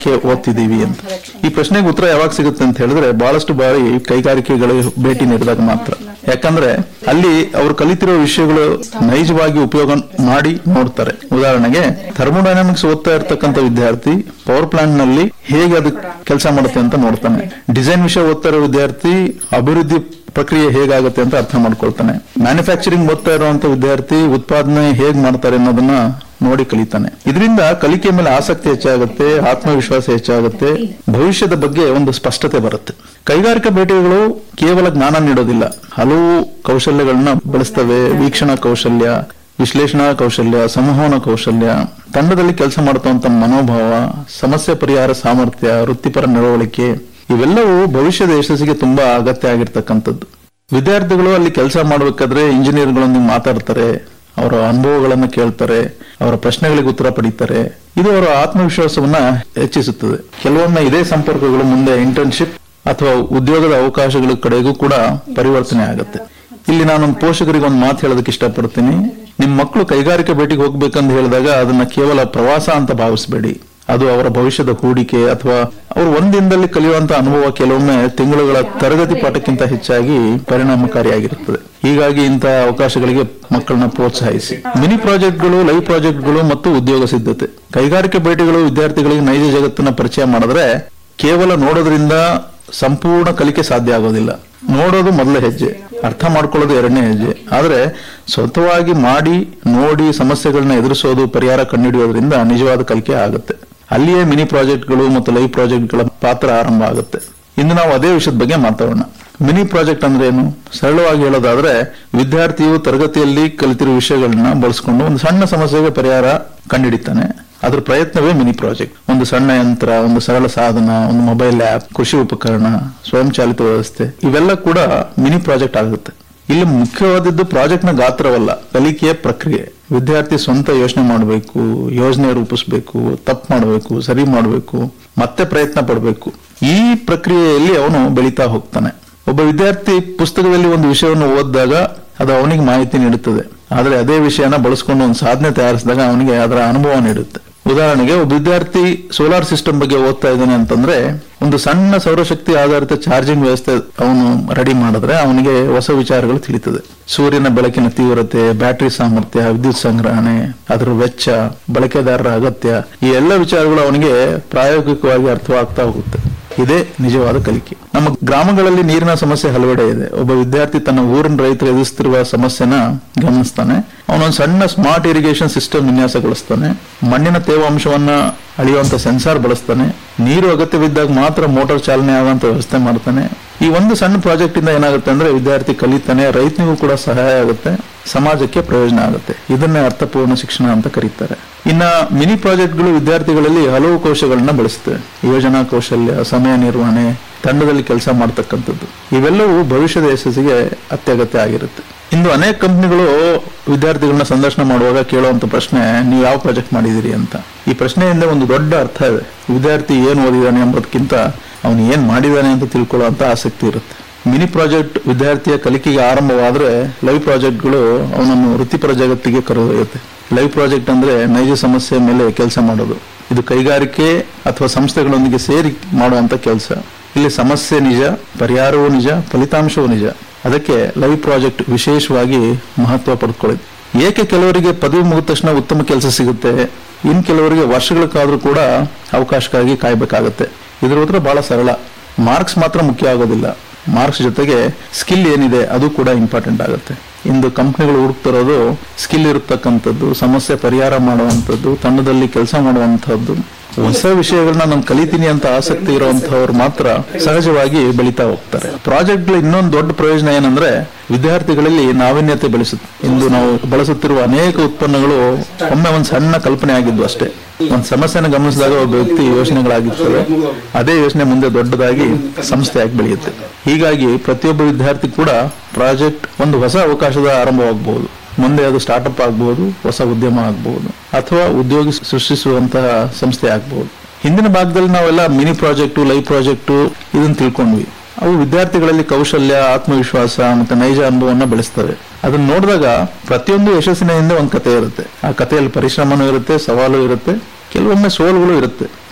K ಓದ್ತಿದೀವಿ ಅಂತ ಈ ಪ್ರಶ್ನೆಗೆ ಉತ್ತರ ಯಾವಾಗ ಸಿಗುತ್ತೆ ಅಂತ ಹೇಳಿದ್ರೆ ಬಹಳಷ್ಟು ಬಾರಿ ಕೈಗಾರಿಕೆಗಳು ಭೇಟಿ ನೀಡಿದಾಗ ಮಾತ್ರ ಯಾಕಂದ್ರೆ ಅಲ್ಲಿ ಅವರು ಕಲಿತಿರೋ ವಿಷಯಗಳು ನೈಜವಾಗಿ ಉಪಯೋಗ ಮಾಡಿ ನೋಡ್ತಾರೆ ಉದಾಹರಣೆಗೆ ಥರ್ಮೋಡೈನಾಮಿಕ್ಸ್ ಓದ್ತಾ ಇರ್ತಕ್ಕಂಥ ವಿದ್ಯಾರ್ಥಿ ಪವರ್ ಪ್ಲಾಂಟ್ ನಲ್ಲಿ ಹೇಗೆ ಅದು ಕೆಲಸ ಮಾಡುತ್ತೆ ಅಂತ ನೋಡ್ತಾನೆ ಡಿಸೈನ್ ವಿಷಯ ಓದ್ತಾ ಇರೋ ವಿದ್ಯಾರ್ಥಿ ಅಭಿವೃದ್ಧಿ ಪ್ರಕ್ರಿಯೆ ಹೇಗಾಗುತ್ತೆ ಅಂತ ಅರ್ಥ ಮಾಡ್ಕೊಳ್ತಾನೆ ಮ್ಯಾನುಫ್ಯಾಕ್ಚರಿಂಗ್ ಓದ್ತಾ ಇರುವಂತ ವಿದ್ಯಾರ್ಥಿ ಉತ್ಪಾದನೆ ಹೇಗ್ ಮಾಡ್ತಾರೆ ಅನ್ನೋದನ್ನ ನೋಡಿ ಕಲಿತಾನೆ ಇದರಿಂದ ಕಲಿಕೆ ಮೇಲೆ ಆಸಕ್ತಿ ಹೆಚ್ಚಾಗುತ್ತೆ ಆತ್ಮವಿಶ್ವಾಸ ಹೆಚ್ಚಾಗುತ್ತೆ ಭವಿಷ್ಯದ ಬಗ್ಗೆ ಒಂದು ಸ್ಪಷ್ಟತೆ ಬರುತ್ತೆ ಕೈಗಾರಿಕಾ ಭೇಟಿಗಳು ಕೇವಲ ಜ್ಞಾನ ನೀಡೋದಿಲ್ಲ ಹಲವು ಕೌಶಲ್ಯಗಳನ್ನ ಬಳಸ್ತವೆ ವೀಕ್ಷಣಾ ಕೌಶಲ್ಯ ವಿಶ್ಲೇಷಣಾ ಕೌಶಲ್ಯ ಸಂವಹನ ಕೌಶಲ್ಯ ತಂಡದಲ್ಲಿ ಕೆಲಸ ಮಾಡುವಂತ ಮನೋಭಾವ ಸಮಸ್ಯೆ ಪರಿಹಾರ ಸಾಮರ್ಥ್ಯ ವೃತ್ತಿಪರ ನಡವಳಿಕೆ ಇವೆಲ್ಲವೂ ಭವಿಷ್ಯದ ಯಶಸ್ಸಿಗೆ ತುಂಬಾ ಅಗತ್ಯ ಆಗಿರ್ತಕ್ಕಂಥದ್ದು ವಿದ್ಯಾರ್ಥಿಗಳು ಅಲ್ಲಿ ಕೆಲಸ ಮಾಡಬೇಕಾದ್ರೆ ಇಂಜಿನಿಯರ್ಗಳೊಂದಿಗೆ ಮಾತಾಡ್ತಾರೆ ಅವರ ಅನುಭವಗಳನ್ನ ಕೇಳ್ತಾರೆ ಅವರ ಪ್ರಶ್ನೆಗಳಿಗೆ ಉತ್ತರ ಪಡೀತಾರೆ ಇದು ಅವರ ಆತ್ಮವಿಶ್ವಾಸವನ್ನ ಹೆಚ್ಚಿಸುತ್ತದೆ ಕೆಲವೊಮ್ಮೆ ಇದೇ ಸಂಪರ್ಕಗಳು ಮುಂದೆ ಇಂಟರ್ನ್ಶಿಪ್ ಅಥವಾ ಉದ್ಯೋಗದ ಅವಕಾಶಗಳ ಕಡೆಗೂ ಕೂಡ ಪರಿವರ್ತನೆ ಆಗುತ್ತೆ ಇಲ್ಲಿ ನಾನೊಂದು ಪೋಷಕರಿಗೆ ಒಂದು ಮಾತು ಹೇಳೋದಕ್ಕೆ ಇಷ್ಟಪಡ್ತೀನಿ ನಿಮ್ ಮಕ್ಕಳು ಕೈಗಾರಿಕೆ ಭೇಟಿಗೆ ಹೋಗ್ಬೇಕಂತ ಹೇಳಿದಾಗ ಅದನ್ನ ಕೇವಲ ಪ್ರವಾಸ ಅಂತ ಭಾವಿಸಬೇಡಿ ಅದು ಅವರ ಭವಿಷ್ಯದ ಹೂಡಿಕೆ ಅಥವಾ ಅವರು ಒಂದಿನದಲ್ಲಿ ಕಲಿಯುವಂತ ಅನುಭವ ಕೆಲವೊಮ್ಮೆ ತಿಂಗಳುಗಳ ತರಗತಿ ಪಾಠಕ್ಕಿಂತ ಹೆಚ್ಚಾಗಿ ಪರಿಣಾಮಕಾರಿಯಾಗಿರುತ್ತದೆ ಹೀಗಾಗಿ ಇಂತಹ ಅವಕಾಶಗಳಿಗೆ ಮಕ್ಕಳನ್ನ ಪ್ರೋತ್ಸಾಹಿಸಿ ಮಿನಿ ಪ್ರಾಜೆಕ್ಟ್ಗಳು ಲೈವ್ ಪ್ರಾಜೆಕ್ಟ್ಗಳು ಮತ್ತು ಉದ್ಯೋಗ ಸಿದ್ಧತೆ ಕೈಗಾರಿಕೆ ಭೇಟಿಗಳು ವಿದ್ಯಾರ್ಥಿಗಳಿಗೆ ನೈಜ ಜಗತ್ತನ್ನ ಪರಿಚಯ ಮಾಡಿದ್ರೆ ಕೇವಲ ನೋಡೋದ್ರಿಂದ ಸಂಪೂರ್ಣ ಕಲಿಕೆ ಸಾಧ್ಯ ಆಗೋದಿಲ್ಲ ನೋಡೋದು ಮೊದಲ ಹೆಜ್ಜೆ ಅರ್ಥ ಮಾಡ್ಕೊಳ್ಳೋದು ಎರಡನೇ ಹೆಜ್ಜೆ ಆದ್ರೆ ಸ್ವತಃವಾಗಿ ಮಾಡಿ ನೋಡಿ ಸಮಸ್ಯೆಗಳನ್ನ ಎದುರಿಸೋದು ಪರಿಹಾರ ಕಂಡುಹಿಡಿಯೋದ್ರಿಂದ ನಿಜವಾದ ಕಲಿಕೆ ಆಗುತ್ತೆ ಅಲ್ಲಿಯೇ ಮಿನಿ ಪ್ರಾಜೆಕ್ಟ್ಗಳು ಮತ್ತು ಲೈವ್ ಪ್ರಾಜೆಕ್ಟ್ಗಳ ಪಾತ್ರ ಆರಂಭ ಆಗುತ್ತೆ ಇಂದು ನಾವು ಅದೇ ವಿಷಯದ ಬಗ್ಗೆ ಮಾತಾಡೋಣ ಮಿನಿ ಪ್ರಾಜೆಕ್ಟ್ ಅಂದ್ರೆ ಏನು ಸರಳವಾಗಿ ಹೇಳೋದಾದ್ರೆ ವಿದ್ಯಾರ್ಥಿಯು ತರಗತಿಯಲ್ಲಿ ಕಲಿತಿರುವ ವಿಷಯಗಳನ್ನ ಬಳಸ್ಕೊಂಡು ಒಂದು ಸಣ್ಣ ಸಮಸ್ಯೆಗೆ ಪರಿಹಾರ ಕಂಡುಹಿಡಿತಾನೆ ಅದ್ರ ಪ್ರಯತ್ನವೇ ಮಿನಿ ಪ್ರಾಜೆಕ್ಟ್ ಒಂದು ಸಣ್ಣ ಯಂತ್ರ ಒಂದು ಸರಳ ಸಾಧನ ಒಂದು ಮೊಬೈಲ್ ಆಪ್ ಕೃಷಿ ಉಪಕರಣ ಸ್ವಯಂಚಾಲಿತ ವ್ಯವಸ್ಥೆ ಇವೆಲ್ಲ ಕೂಡ ಮಿನಿ ಪ್ರಾಜೆಕ್ಟ್ ಆಗುತ್ತೆ ಇಲ್ಲಿ ಮುಖ್ಯವಾದದ್ದು ಪ್ರಾಜೆಕ್ಟ್ ನ ಗಾತ್ರವಲ್ಲ ಕಲಿಕೆಯ ಪ್ರಕ್ರಿಯೆ ವಿದ್ಯಾರ್ಥಿ ಸ್ವಂತ ಯೋಚನೆ ಮಾಡಬೇಕು ಯೋಜನೆ ರೂಪಿಸಬೇಕು ತಪ್ಪು ಮಾಡಬೇಕು ಸರಿ ಮಾಡಬೇಕು ಮತ್ತೆ ಪ್ರಯತ್ನ ಪಡಬೇಕು ಈ ಪ್ರಕ್ರಿಯೆಯಲ್ಲಿ ಅವನು ಬೆಳೀತಾ ಹೋಗ್ತಾನೆ ಒಬ್ಬ ವಿದ್ಯಾರ್ಥಿ ಪುಸ್ತಕದಲ್ಲಿ ಒಂದು ವಿಷಯವನ್ನು ಓದಿದಾಗ ಅದು ಅವನಿಗೆ ಮಾಹಿತಿ ನೀಡುತ್ತದೆ ಆದ್ರೆ ಅದೇ ವಿಷಯನ ಬಳಸ್ಕೊಂಡು ಒಂದು ಸಾಧನೆ ತಯಾರಿಸಿದಾಗ ಅವನಿಗೆ ಅದರ ಅನುಭವ ನೀಡುತ್ತೆ ಉದಾಹರಣೆಗೆ ಒಬ್ಬ ವಿದ್ಯಾರ್ಥಿ ಸೋಲಾರ್ ಸಿಸ್ಟಮ್ ಬಗ್ಗೆ ಓದ್ತಾ ಇದ್ದಾನೆ ಅಂತಂದ್ರೆ ಒಂದು ಸಣ್ಣ ಸೌರಶಕ್ತಿ ಆಧಾರಿತ ಚಾರ್ಜಿಂಗ್ ವ್ಯವಸ್ಥೆ ಅವನು ರೆಡಿ ಮಾಡಿದ್ರೆ ಅವನಿಗೆ ಹೊಸ ವಿಚಾರಗಳು ತಿಳಿತದೆ ಸೂರ್ಯನ ಬೆಳಕಿನ ತೀವ್ರತೆ ಬ್ಯಾಟರಿ ಸಾಮರ್ಥ್ಯ ವಿದ್ಯುತ್ ಸಂಗ್ರಹಣೆ ಅದರ ವೆಚ್ಚ ಬಳಕೆದಾರರ ಅಗತ್ಯ ಈ ಎಲ್ಲ ವಿಚಾರಗಳು ಅವನಿಗೆ ಪ್ರಾಯೋಗಿಕವಾಗಿ ಅರ್ಥವಾಗ್ತಾ ಹೋಗುತ್ತೆ ಇದೇ ನಿಜವಾದ ಕಲಿಕೆ ನಮ್ಮ ಗ್ರಾಮಗಳಲ್ಲಿ ನೀರಿನ ಸಮಸ್ಯೆ ಹಲವೆಡೆ ಇದೆ ಒಬ್ಬ ವಿದ್ಯಾರ್ಥಿ ತನ್ನ ಊರಿನ ರೈತರು ಎದುರಿಸುತ್ತಿರುವ ಸಮಸ್ಯೆನ ಗಮನಿಸ್ತಾನೆ ಅವನೊಂದು ಸಣ್ಣ ಸ್ಮಾರ್ಟ್ ಇರಿಗೇಷನ್ ಸಿಸ್ಟಮ್ ವಿನ್ಯಾಸಗೊಳಿಸ್ತಾನೆ ಮಣ್ಣಿನ ತೇವಾಂಶವನ್ನ ಅಳಿಯುವಂತ ಸೆನ್ಸಾರ್ ಬಳಸ್ತಾನೆ ನೀರು ಅಗತ್ಯವಿದ್ದಾಗ ಮಾತ್ರ ಮೋಟಾರ್ ಚಾಲನೆ ಆಗುವಂತ ವ್ಯವಸ್ಥೆ ಮಾಡ್ತಾನೆ ಈ ಒಂದು ಸಣ್ಣ ಪ್ರಾಜೆಕ್ಟ್ ಇಂದ ಏನಾಗುತ್ತೆ ಅಂದ್ರೆ ವಿದ್ಯಾರ್ಥಿ ಕಲಿತಾನೆ ರೈತನಿಗೂ ಕೂಡ ಸಹಾಯ ಆಗುತ್ತೆ ಸಮಾಜಕ್ಕೆ ಪ್ರಯೋಜನ ಆಗುತ್ತೆ ಇದನ್ನೇ ಅರ್ಥಪೂರ್ಣ ಶಿಕ್ಷಣ ಅಂತ ಕರೀತಾರೆ ಇನ್ನ ಮಿನಿ ಪ್ರಾಜೆಕ್ಟ್ಗಳು ವಿದ್ಯಾರ್ಥಿಗಳಲ್ಲಿ ಹಲವು ಕೌಶಲ್ಯಗಳನ್ನ ಬಳಸುತ್ತೆ ಯೋಜನಾ ಕೌಶಲ್ಯ ಸಮಯ ನಿರ್ವಹಣೆ ತಂಡದಲ್ಲಿ ಕೆಲಸ ಮಾಡ್ತಕ್ಕಂಥದ್ದು ಇವೆಲ್ಲವೂ ಭವಿಷ್ಯದ ಯಶಸ್ಸಿಗೆ ಅತ್ಯಗತ್ಯ ಆಗಿರುತ್ತೆ ಇಂದು ಅನೇಕ ಕಂಪನಿಗಳು ವಿದ್ಯಾರ್ಥಿಗಳನ್ನ ಸಂದರ್ಶನ ಮಾಡುವಾಗ ಕೇಳುವಂತ ಪ್ರಶ್ನೆ ನೀವು ಯಾವ ಪ್ರಾಜೆಕ್ಟ್ ಮಾಡಿದಿರಿ ಅಂತ ಈ ಪ್ರಶ್ನೆಯಿಂದ ಒಂದು ದೊಡ್ಡ ಅರ್ಥ ಇದೆ ವಿದ್ಯಾರ್ಥಿ ಏನ್ ಓದಿದಾನೆ ಎಂಬುದಕ್ಕಿಂತ ಅವನು ಏನ್ ಮಾಡಿದಾನೆ ಅಂತ ತಿಳ್ಕೊಳ್ಳುವಂತ ಆಸಕ್ತಿ ಇರುತ್ತೆ ಮಿನಿ ಪ್ರಾಜೆಕ್ಟ್ ವಿದ್ಯಾರ್ಥಿಯ ಕಲಿಕೆಗೆ ಆರಂಭವಾದ್ರೆ ಲೈವ್ ಪ್ರಾಜೆಕ್ಟ್ಗಳು ಅವನನ್ನು ವೃತ್ತಿಪರ ಜಗತ್ತಿಗೆ ಕರೆದೊಯ್ಯುತ್ತೆ ಲೈವ್ ಪ್ರಾಜೆಕ್ಟ್ ಅಂದ್ರೆ ನೈಜ ಸಮಸ್ಯೆ ಮೇಲೆ ಕೆಲಸ ಮಾಡೋದು ಇದು ಕೈಗಾರಿಕೆ ಅಥವಾ ಸಂಸ್ಥೆಗಳೊಂದಿಗೆ ಸೇರಿ ಮಾಡುವಂತ ಕೆಲಸ ಇಲ್ಲಿ ಸಮಸ್ಯೆ ನಿಜ ಪರಿಹಾರವೂ ನಿಜ ಫಲಿತಾಂಶವೂ ನಿಜ ಅದಕ್ಕೆ ಲೈವ್ ಪ್ರಾಜೆಕ್ಟ್ ವಿಶೇಷವಾಗಿ ಮಹತ್ವ ಪಡ್ಕೊಳ್ಳುತ್ತೆ ಏಕೆ ಕೆಲವರಿಗೆ ಪದವಿ ಮುಗಿದ ತಕ್ಷಣ ಉತ್ತಮ ಕೆಲಸ ಸಿಗುತ್ತೆ ಇನ್ ಕೆಲವರಿಗೆ ವರ್ಷಗಳಕ್ಕಾದ್ರೂ ಕೂಡ ಅವಕಾಶಕ್ಕಾಗಿ ಕಾಯ್ಬೇಕಾಗತ್ತೆ ಇದರ ಉತ್ತರ ಬಹಳ ಸರಳ ಮಾರ್ಕ್ಸ್ ಮಾತ್ರ ಮುಖ್ಯ ಆಗೋದಿಲ್ಲ ಮಾರ್ಕ್ಸ್ ಜೊತೆಗೆ ಸ್ಕಿಲ್ ಏನಿದೆ ಅದು ಕೂಡ ಇಂಪಾರ್ಟೆಂಟ್ ಆಗುತ್ತೆ ಇಂದು ಕಂಪ್ನಿಗಳು ಹುಡುಕ್ತಿರೋದು ಸ್ಕಿಲ್ ಇರತಕ್ಕಂಥದ್ದು ಸಮಸ್ಯೆ ಪರಿಹಾರ ಮಾಡುವಂಥದ್ದು ತಂಡದಲ್ಲಿ ಕೆಲಸ ಮಾಡುವಂಥದ್ದು ಹೊಸ ವಿಷಯಗಳನ್ನ ನಾನು ಕಲಿತೀನಿ ಅಂತ ಆಸಕ್ತಿ ಇರುವಂತಹವ್ರು ಮಾತ್ರ ಸಹಜವಾಗಿ ಬೆಳೀತಾ ಹೋಗ್ತಾರೆ ಪ್ರಾಜೆಕ್ಟ್ ಇನ್ನೊಂದು ದೊಡ್ಡ ಪ್ರಯೋಜನ ಏನಂದ್ರೆ ವಿದ್ಯಾರ್ಥಿಗಳಲ್ಲಿ ನಾವೀನ್ಯತೆ ಬೆಳೆಸುತ್ತೆ ಇಂದು ನಾವು ಬಳಸುತ್ತಿರುವ ಅನೇಕ ಉತ್ಪನ್ನಗಳು ಒಮ್ಮೆ ಒಂದು ಸಣ್ಣ ಕಲ್ಪನೆ ಆಗಿದ್ದು ಅಷ್ಟೇ ಒಂದು ಸಮಸ್ಯೆನ ಗಮನಿಸಿದಾಗ ಒಬ್ಬ ವ್ಯಕ್ತಿ ಯೋಚನೆಗಳಾಗಿರ್ತವೆ ಅದೇ ಯೋಚನೆ ಮುಂದೆ ದೊಡ್ಡದಾಗಿ ಸಂಸ್ಥೆಯಾಗಿ ಬೆಳೆಯುತ್ತೆ ಹೀಗಾಗಿ ಪ್ರತಿಯೊಬ್ಬ ವಿದ್ಯಾರ್ಥಿ ಕೂಡ ಪ್ರಾಜೆಕ್ಟ್ ಒಂದು ಹೊಸ ಅವಕಾಶದ ಆರಂಭವಾಗಬಹುದು ಮುಂದೆ ಅದು ಸ್ಟಾರ್ಟ್ಅಪ್ ಆಗಬಹುದು ಹೊಸ ಉದ್ಯಮ ಆಗಬಹುದು ಅಥವಾ ಉದ್ಯೋಗಿ ಸೃಷ್ಟಿಸುವಂತಹ ಸಂಸ್ಥೆ ಆಗಬಹುದು ಹಿಂದಿನ ಭಾಗದಲ್ಲಿ ನಾವೆಲ್ಲ ಮಿನಿ ಪ್ರಾಜೆಕ್ಟು ಲೈವ್ ಪ್ರಾಜೆಕ್ಟು ಇದನ್ನ ತಿಳ್ಕೊಂಡ್ವಿ ಅವು ವಿದ್ಯಾರ್ಥಿಗಳಲ್ಲಿ ಕೌಶಲ್ಯ ಆತ್ಮವಿಶ್ವಾಸ ಮತ್ತೆ ನೈಜ ಅನುಭವವನ್ನು ಬೆಳೆಸ್ತವೆ ಅದನ್ನ ನೋಡಿದಾಗ ಪ್ರತಿಯೊಂದು ಯಶಸ್ಸಿನ ಹಿಂದೆ ಒಂದು ಕತೆ ಇರುತ್ತೆ ಆ ಕಥೆಯಲ್ಲಿ ಪರಿಶ್ರಮನೂ ಇರುತ್ತೆ ಸವಾಲು ಇರುತ್ತೆ ಕೆಲವೊಮ್ಮೆ ಸೋಲುಗಳು ಇರುತ್ತೆ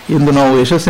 ಇಂದು ನಾವು ಯಶಸ್ಸಿನ